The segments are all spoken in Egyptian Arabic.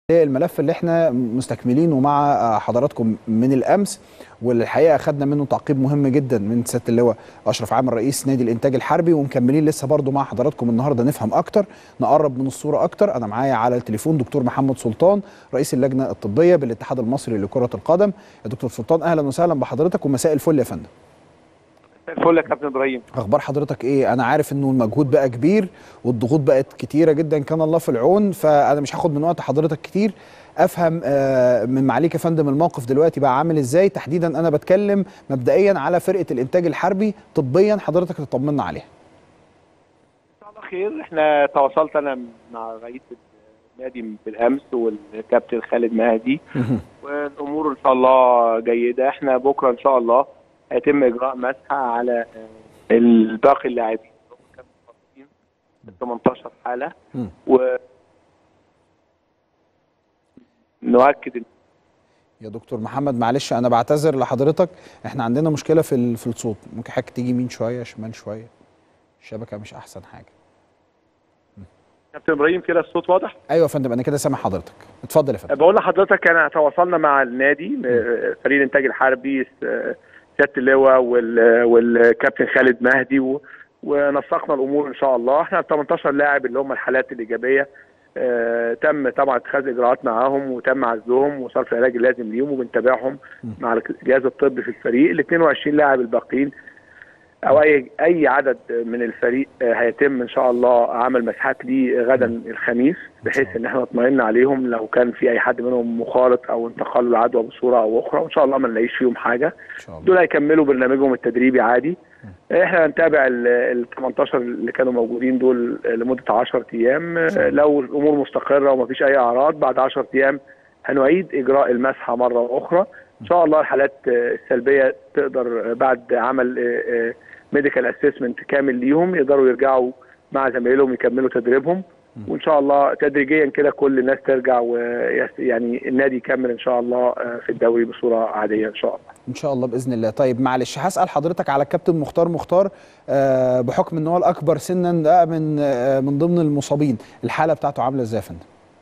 الملف اللي احنا مستكملينه مع حضراتكم من الامس والحقيقه خدنا منه تعقيب مهم جدا من سياده اللواء اشرف عامر رئيس نادي الانتاج الحربي ومكملين لسه برضو مع حضراتكم النهارده نفهم اكتر نقرب من الصوره اكتر انا معايا على التليفون دكتور محمد سلطان رئيس اللجنه الطبيه بالاتحاد المصري لكره القدم يا دكتور سلطان اهلا وسهلا بحضرتك ومساء الفل يا فندم الفل يا كابتن ابراهيم اخبار حضرتك ايه انا عارف انه المجهود بقى كبير والضغوط بقت كتيره جدا كان الله في العون فانا مش هاخد من وقت حضرتك كتير افهم آه من معاليك يا فندم الموقف دلوقتي بقى عامل ازاي تحديدا انا بتكلم مبدئيا على فرقه الانتاج الحربي طبيا حضرتك تطمنا عليها ان شاء الله خير احنا تواصلت انا مع رئيس النادي بالامس والكابتن خالد مهدي والامور ان شاء الله جيده احنا بكره ان شاء الله هيتم اجراء مسحه على الباقي اللاعبين كانوا مصابين 18 حاله و نؤكد يا دكتور محمد معلش انا بعتذر لحضرتك احنا عندنا مشكله في في الصوت ممكن حضرتك تيجي يمين شويه شمال شويه الشبكه مش احسن حاجه كابتن ابراهيم كده الصوت واضح ايوه يا فندم انا كده سامع حضرتك اتفضل يا فندم بقول لحضرتك انا تواصلنا مع النادي فريق الانتاج الحربي سياده اللواء والكابتن خالد مهدي و... ونسقنا الامور ان شاء الله احنا 18 لاعب اللي هم الحالات الايجابيه آه تم طبعا اتخاذ اجراءات معاهم وتم عزلهم وصرف العلاج اللازم ليهم وبنتابعهم مع الجهاز الطبي في الفريق ال 22 لاعب الباقيين او اي اي عدد من الفريق آه هيتم ان شاء الله عمل مسحات ليه غدا الخميس بحيث ان احنا نطمئن عليهم لو كان في اي حد منهم مخالط او انتقلوا العدوى بصوره او اخرى وان شاء الله ما نلاقيش فيهم حاجه دول هيكملوا برنامجهم التدريبي عادي احنا هنتابع ال 18 اللي كانوا موجودين دول لمده 10 ايام لو الامور مستقره ومفيش اي اعراض بعد 10 ايام هنعيد اجراء المسحه مره اخرى ان شاء الله الحالات السلبيه تقدر بعد عمل ميديكال اسسمنت كامل ليهم يقدروا يرجعوا مع زمايلهم يكملوا تدريبهم وان شاء الله تدريجيا كده كل الناس ترجع ويعني النادي يكمل ان شاء الله في الدوري بصوره عاديه ان شاء الله ان شاء الله باذن الله طيب معلش هسال حضرتك على الكابتن مختار مختار آه بحكم ان هو الاكبر سنا ده من آه من ضمن المصابين الحاله بتاعته عامله ازاي يا فندم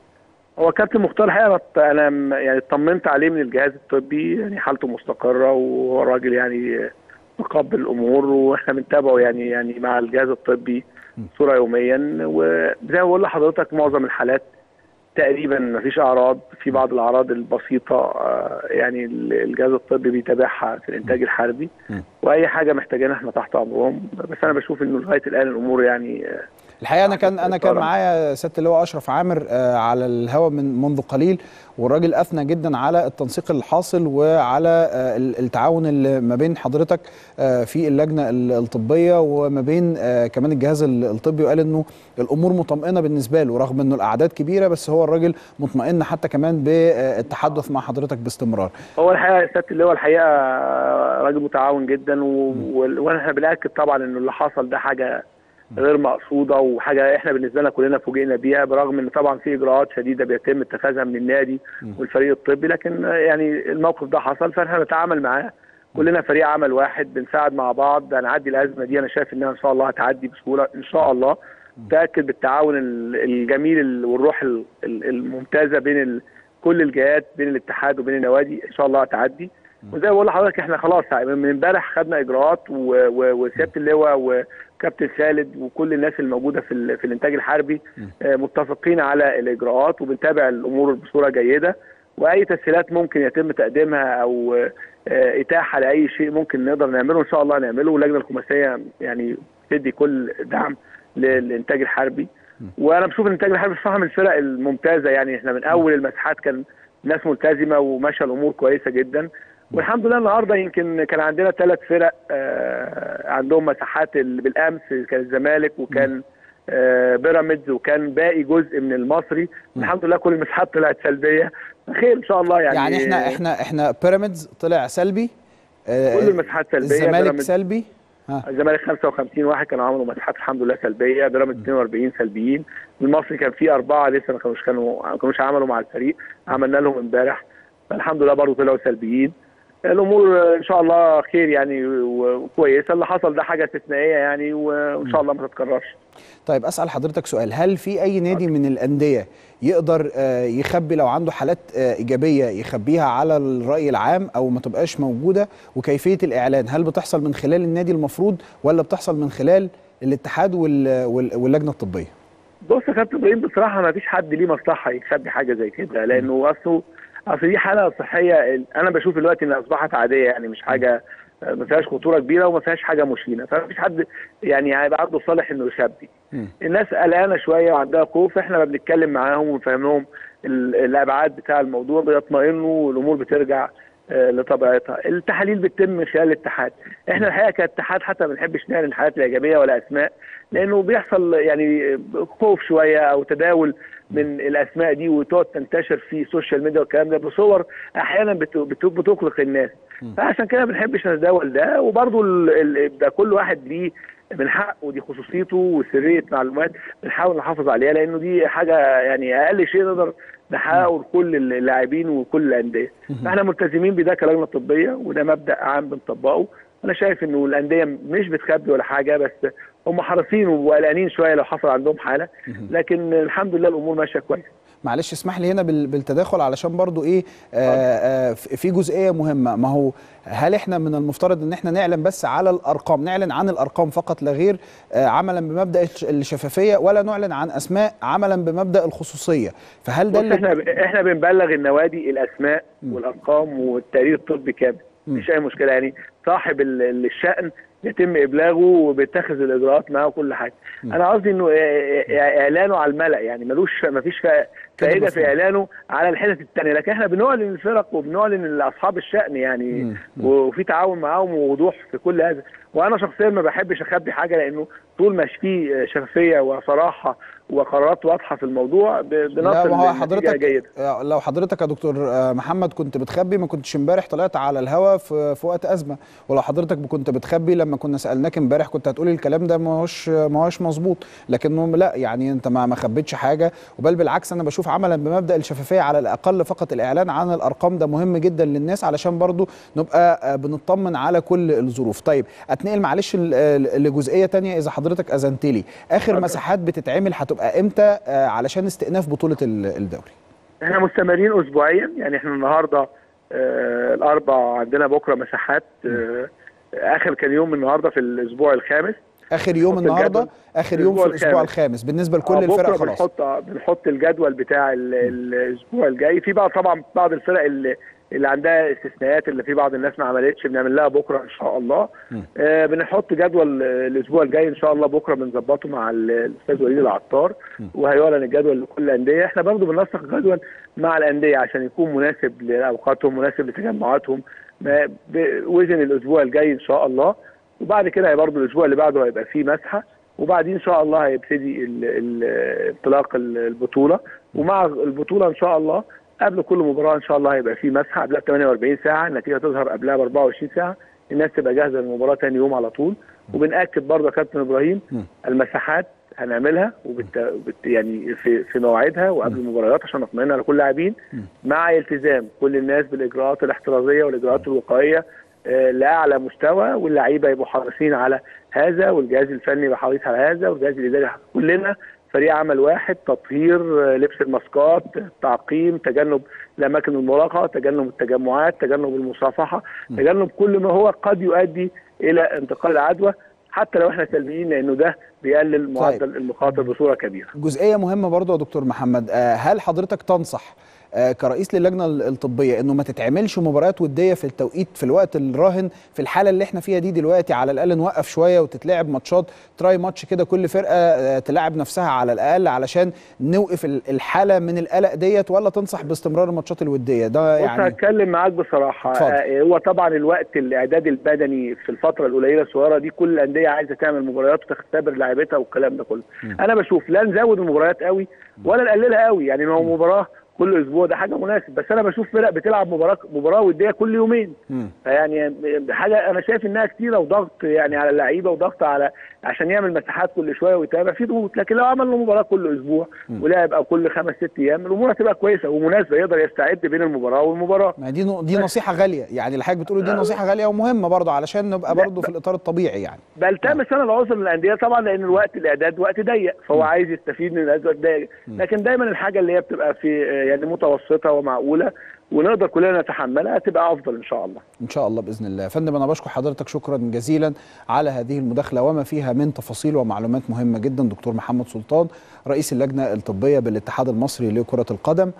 هو كابتن مختار الحقيقه انا يعني اطمنت عليه من الجهاز الطبي يعني حالته مستقره وهو راجل يعني مقبل الامور واحنا بنتابعه يعني يعني مع الجهاز الطبي صوره يوميا وزي ما بقول لحضرتك معظم الحالات تقريبا ما فيش اعراض في بعض الاعراض البسيطه يعني الجهاز الطبي بيتابعها في الانتاج الحربي واي حاجه محتاجينها احنا تحت امرهم بس انا بشوف انه لغايه الان الامور يعني الحقيقه انا كان انا كان معايا سياده اللواء اشرف عامر على الهواء من منذ قليل والراجل اثنى جدا على التنسيق الحاصل وعلى التعاون اللي ما بين حضرتك في اللجنه الطبيه وما بين كمان الجهاز الطبي وقال انه الامور مطمئنه بالنسبه له رغم انه الاعداد كبيره بس هو الراجل مطمئن حتى كمان بالتحدث مع حضرتك باستمرار. هو الحقيقه سياده اللواء الحقيقه راجل متعاون جدا واحنا بناكد طبعا انه اللي حصل ده حاجه غير مقصوده وحاجه احنا بالنسبه لنا كلنا فوجئنا بيها برغم ان طبعا في اجراءات شديده بيتم اتخاذها من النادي والفريق الطبي لكن يعني الموقف ده حصل فاحنا بنتعامل معاه كلنا فريق عمل واحد بنساعد مع بعض هنعدي الازمه دي انا شايف انها ان شاء الله هتعدي بسهوله ان شاء الله متاكد بالتعاون الجميل والروح الممتازه بين كل الجهات بين الاتحاد وبين النوادي ان شاء الله هتعدي وزي ما بقول لحضرتك احنا خلاص من امبارح خدنا اجراءات وسياده اللواء وكابتن خالد وكل الناس الموجوده في, في الانتاج الحربي متفقين على الاجراءات وبنتابع الامور بصوره جيده واي تسهيلات ممكن يتم تقديمها او اتاحه لاي شيء ممكن نقدر نعمله ان شاء الله نعمله واللجنه الخماسيه يعني تدي كل دعم للانتاج الحربي وانا بشوف الانتاج الحربي بصراحه من الفرق الممتازه يعني احنا من اول المساحات كان ناس ملتزمه وماشيه الامور كويسه جدا والحمد لله النهارده يمكن كان عندنا ثلاث فرق آه عندهم مساحات بالامس كان الزمالك وكان آه بيراميدز وكان باقي جزء من المصري الحمد لله كل المساحات طلعت سلبيه خير ان شاء الله يعني يعني احنا احنا احنا بيراميدز طلع سلبي آه كل المساحات سلبيه الزمالك سلبي الزمالك 55 واحد كانوا عملوا مساحات الحمد لله سلبيه بيراميدز 42 سلبيين المصري كان فيه اربعه لسه ما كانوش كانوا ما كانوش عملوا مع الفريق عملنا لهم امبارح فالحمد لله برضه طلعوا سلبيين الامور ان شاء الله خير يعني وكويسه اللي حصل ده حاجه استثنائيه يعني وان شاء الله ما تتكررش طيب اسال حضرتك سؤال هل في اي نادي من الانديه يقدر يخبي لو عنده حالات ايجابيه يخبيها على الراي العام او ما تبقاش موجوده وكيفيه الاعلان هل بتحصل من خلال النادي المفروض ولا بتحصل من خلال الاتحاد واللجنه الطبيه بص يا كابتن ابراهيم بصراحه ما فيش حد ليه مصلحه يخبي حاجه زي كده لانه اصله اصل دي حاله صحيه انا بشوف دلوقتي انها اصبحت عاديه يعني مش حاجه ما فيهاش خطوره كبيره وما فيهاش حاجه مشينه فما فيش حد يعني هيبقى عنده صالح انه يخبي الناس قلقانه شويه وعندها خوف احنا ما بنتكلم معاهم ونفهم لهم الابعاد بتاع الموضوع بيطمئنوا والامور بترجع لطبيعتها التحاليل بتتم من خلال الاتحاد احنا الحقيقه كاتحاد حتى ما بنحبش نعلن الحالات الايجابيه ولا اسماء لانه بيحصل يعني خوف شويه او تداول من الاسماء دي وتقعد تنتشر في السوشيال ميديا والكلام ده بصور احيانا بتقلق الناس فعشان كده ما بنحبش نتداول ده وبرده ده كل واحد ليه من حقه دي خصوصيته وسريه معلومات بنحاول نحافظ عليها لانه دي حاجه يعني اقل شيء نقدر نحققه لكل اللاعبين وكل الانديه فاحنا ملتزمين بده كلجنه طبيه وده مبدا عام بنطبقه انا شايف انه الانديه مش بتخبي ولا حاجه بس هم حريصين وقلقانين شويه لو حصل عندهم حاله لكن الحمد لله الامور ماشيه كويس معلش اسمح لي هنا بالتداخل علشان برضو ايه آه آه في جزئيه مهمه ما هو هل احنا من المفترض ان احنا نعلن بس على الارقام نعلن عن الارقام فقط لا غير آه عملا بمبدا الشفافيه ولا نعلن عن اسماء عملا بمبدا الخصوصيه فهل ده اللي احنا احنا بنبلغ النوادي الاسماء م. والارقام والتقرير الطبي كامل مش اي مشكله يعني صاحب الشأن يتم ابلاغه وبيتخذ الاجراءات معاه وكل حاجه م. انا قصدي انه اعلانه على الملا يعني ملوش ما فيش فائده في اعلانه على الحتت الثانيه لكن احنا بنعلن الفرق وبنعلن لاصحاب الشأن يعني م. وفي تعاون معاهم ووضوح في كل هذا وانا شخصيا ما بحبش اخبي حاجه لانه طول ما في شفافيه وصراحه وقرارات واضحه في الموضوع بنصل لا ما هو حضرتك جيدة. لو حضرتك يا دكتور محمد كنت بتخبي ما كنتش امبارح طلعت على الهوا في, في وقت ازمه ولو حضرتك كنت بتخبي لما كنا سالناك امبارح كنت هتقولي الكلام ده ما هوش ما هوش مظبوط لكنه لا يعني انت ما ما خبيتش حاجه وبل بالعكس انا بشوف عملا بمبدا الشفافيه على الاقل فقط الاعلان عن الارقام ده مهم جدا للناس علشان برضو نبقى بنطمن على كل الظروف طيب اتنقل معلش لجزئيه ثانيه اذا حضرتك اذنت لي اخر مساحات بتتعمل هتبقى امتى علشان استئناف بطوله الدوري احنا مستمرين اسبوعيا يعني احنا النهارده آه الاربع عندنا بكره مساحات آه اخر كان يوم النهارده في الاسبوع الخامس اخر يوم النهارده اخر يوم في الاسبوع الخامس بالنسبه لكل الفرق خلاص بنحط بنحط الجدول بتاع الاسبوع الجاي في بقى طبعا بعض الفرق اللي اللي عندها استثناءات اللي في بعض الناس ما عملتش بنعمل لها بكره ان شاء الله آه بنحط جدول الاسبوع الجاي ان شاء الله بكره بنظبطه مع الاستاذ وليد العطار وهيعلن الجدول لكل الانديه احنا برضه بننسق جدول مع الانديه عشان يكون مناسب لاوقاتهم مناسب لتجمعاتهم وزن الاسبوع الجاي ان شاء الله وبعد كده برضه الاسبوع اللي بعده هيبقى فيه مسحه وبعدين ان شاء الله هيبتدي انطلاق البطوله ومع البطوله ان شاء الله قبل كل مباراه ان شاء الله هيبقى في مسحه قبلها ب 48 ساعه النتيجه تظهر قبلها ب 24 ساعه الناس تبقى جاهزه للمباراه ثاني يوم على طول وبناكد برضه يا كابتن ابراهيم المساحات هنعملها وبت... بت... يعني في في مواعيدها وقبل المباريات عشان نطمئن على كل اللاعبين مع التزام كل الناس بالاجراءات الاحترازيه والاجراءات الوقائيه آه لاعلى مستوى واللعيبه يبقوا حريصين على هذا والجهاز الفني يبقى حريص على هذا والجهاز الاداري كلنا فريق عمل واحد تطهير لبس الماسكات تعقيم تجنب الاماكن المراقه تجنب التجمعات تجنب المصافحه تجنب كل ما هو قد يؤدي الى انتقال العدوى حتى لو احنا سلبيين لانه ده بيقلل معدل طيب. المخاطر بصوره كبيره. جزئيه مهمه برضو يا دكتور محمد هل حضرتك تنصح كرئيس للجنه الطبيه انه ما تتعملش مباريات وديه في التوقيت في الوقت الراهن في الحاله اللي احنا فيها دي دلوقتي على الاقل نوقف شويه وتتلعب ماتشات تراي ماتش كده كل فرقه تلعب نفسها على الاقل علشان نوقف الحاله من القلق ديت ولا تنصح باستمرار الماتشات الوديه ده يعني هتكلم معاك بصراحه آه هو طبعا الوقت الاعداد البدني في الفتره القليله الصغيره دي كل الانديه عايزه تعمل مباريات وتختبر لاعيبتها والكلام ده كله م. انا بشوف لا نزود المباريات قوي ولا نقللها قوي يعني ما هو مباراه كل اسبوع ده حاجه مناسب بس انا بشوف فرق بتلعب مباراه مباراه وديه كل يومين فيعني حاجه انا شايف انها كتيره وضغط يعني على اللعيبه وضغط على عشان يعمل مساحات كل شويه ويتابع في ضغوط لكن لو عمل له مباراه كل اسبوع ولعب او كل خمس ست ايام الامور هتبقى كويسه ومناسبه يقدر يستعد بين المباراه والمباراه ما دي دي نصيحه غاليه يعني اللي حضرتك بتقوله دي نصيحه غاليه ومهمه برضه علشان نبقى برضه في الاطار الطبيعي يعني بلتمس انا العذر للانديه طبعا لان الوقت الاعداد وقت ضيق فهو عايز يستفيد من الوقت ضيق لكن دايما الحاجه اللي هي بتبقى في يعني متوسطه ومعقوله ونقدر كلنا نتحملها تبقى افضل ان شاء الله ان شاء الله باذن الله فندم انا بشكر حضرتك شكرا جزيلا على هذه المداخله وما فيها من تفاصيل ومعلومات مهمه جدا دكتور محمد سلطان رئيس اللجنه الطبيه بالاتحاد المصري لكره القدم